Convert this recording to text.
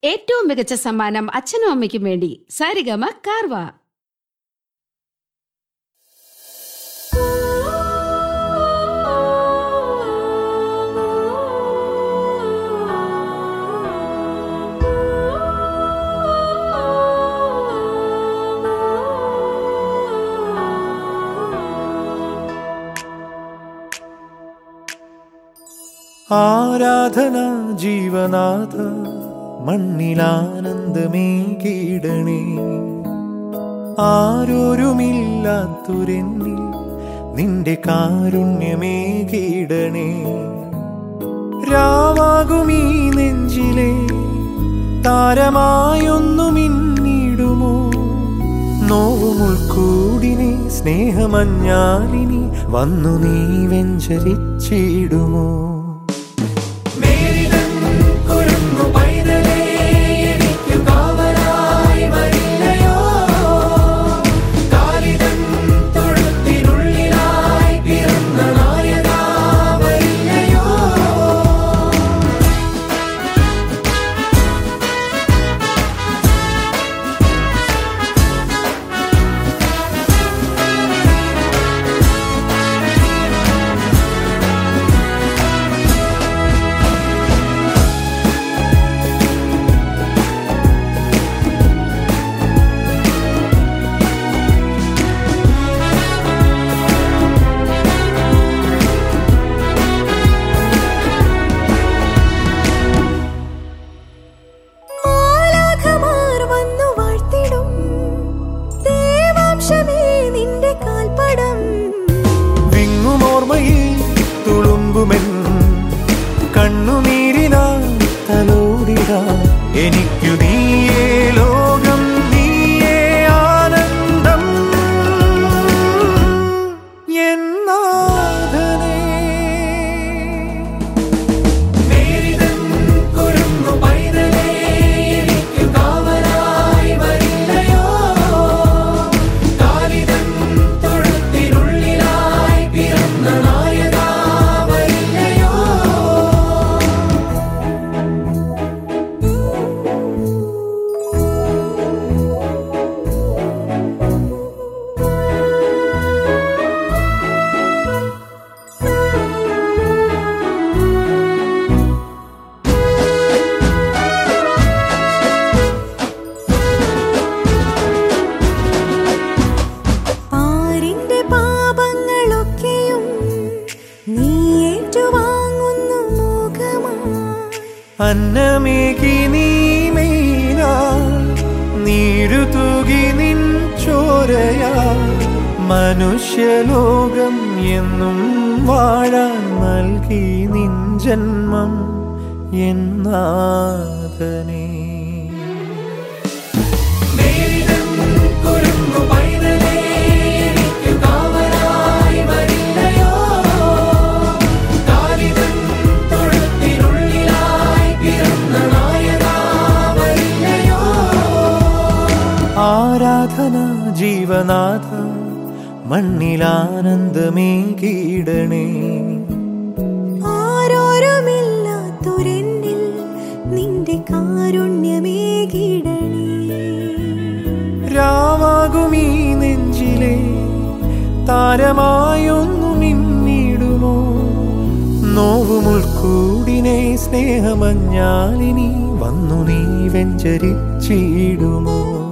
ഏറ്റവും മികച്ച സമ്മാനം അച്ഛനും അമ്മയ്ക്കും വേണ്ടി സാരിഗമ കാർവ ആരാധന ജീവനാഥ മണ്ണിലാനന്ദമേ കീടണേ ആരോരുമില്ലാത്തൊരെന്നിൽ നിന്റെ കാരുണ്യമേ കീടണേ രാവാകുമീ നെഞ്ചിലെ താരമായൊന്നു മിന്നിടുമോ നോവുമുൾക്കൂടിനെ സ്നേഹമഞ്ഞാലിനി വന്നു നീ വെഞ്ചരിച്ചിടുമോ മാലാഖമാർ വന്നു വാഴ്ത്തിടും ദേവാംശമേ നിന്റെ കാൽപ്പടം വിങ്ങുമോർമ്മയിൽ തുളുമ്പുമെൻ കണ്ണുനീരിനാ തലോടിടാ എനിക്കു നീയേ ലോകം നീയേ ആനന്ദം എന്നാഥനേ പാരിന്റെ പാപങ്ങളൊക്കെയും നീ ഏറ്റുവാങ്ങുന്നു മോഹമായി അന്നമേകി നീ മെയ്നാ നീരു തൂകി നിൻ ചോരയാ മനുഷ്യലോകം എന്നും വാഴാൻ നൽകി നിൻ ജന്മം എന്നാഥനേ ആരാധന ജീവനാഥ മണ്ണിലാനന്ദമേ കീടണേ ആരോരുമില്ലാത്തൊരെന്നിൽ നിന്റെ കാരുണ്യമേ കിടണേ രാവാകുമീ നെഞ്ചിലെ താരമായൊന്നു മിന്നിടുമോ നോവുമുൾക്കൂടിനെ സ്നേഹമഞ്ഞാലിനി വന്നു നീ വെഞ്ചരിച്ചിടുമോ